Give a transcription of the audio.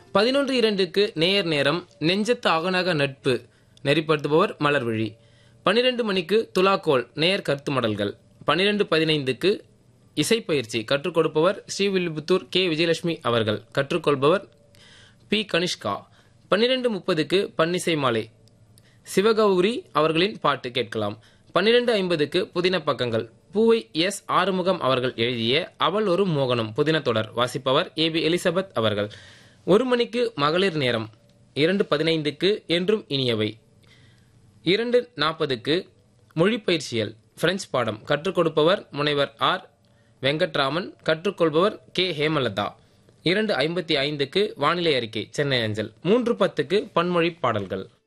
பதினொன்று இரண்டுக்கு நேயர் நேரம் நெஞ்சத்து அகநக நட்பு நெறிப்படுத்துபவர் மலர்விழி பன்னிரண்டு மணிக்கு துலாக்கோல் நேயர் கருத்து மடல்கள் பன்னிரண்டு பதினைந்துக்கு இசைப்பயிற்சி கற்றுக் கொடுப்பவர் ஸ்ரீவில்லிபுத்தூர் கே விஜயலட்சுமி அவர்கள் கற்றுக்கொள்பவர் பி கனிஷ்கா பன்னிரண்டு முப்பதுக்கு பன்னிசை மாலை சிவகௌரி அவர்களின் பாட்டு கேட்கலாம் பன்னிரண்டு ஐம்பதுக்கு புதின பக்கங்கள் பூவை எஸ் ஆறுமுகம் அவர்கள் எழுதிய அவள் ஒரு மோகனம் புதின தொடர் வாசிப்பவர் ஏ பி எலிசபெத் அவர்கள் ஒரு மணிக்கு மகளிர் நேரம் இரண்டு பதினைந்துக்கு என்றும் இனியவை இரண்டு நாற்பதுக்கு மொழிப்பயிற்சியல் பிரெஞ்சு பாடம் கற்றுக் கொடுப்பவர் முனைவர் ஆர் வெங்கட்ராமன் கற்றுக்கொள்பவர் கே ஹேமலதா இரண்டு ஐம்பத்தி ஐந்துக்கு வானிலை அறிக்கை சென்னை அஞ்சல் மூன்று பத்துக்கு பன்மொழி பாடல்கள்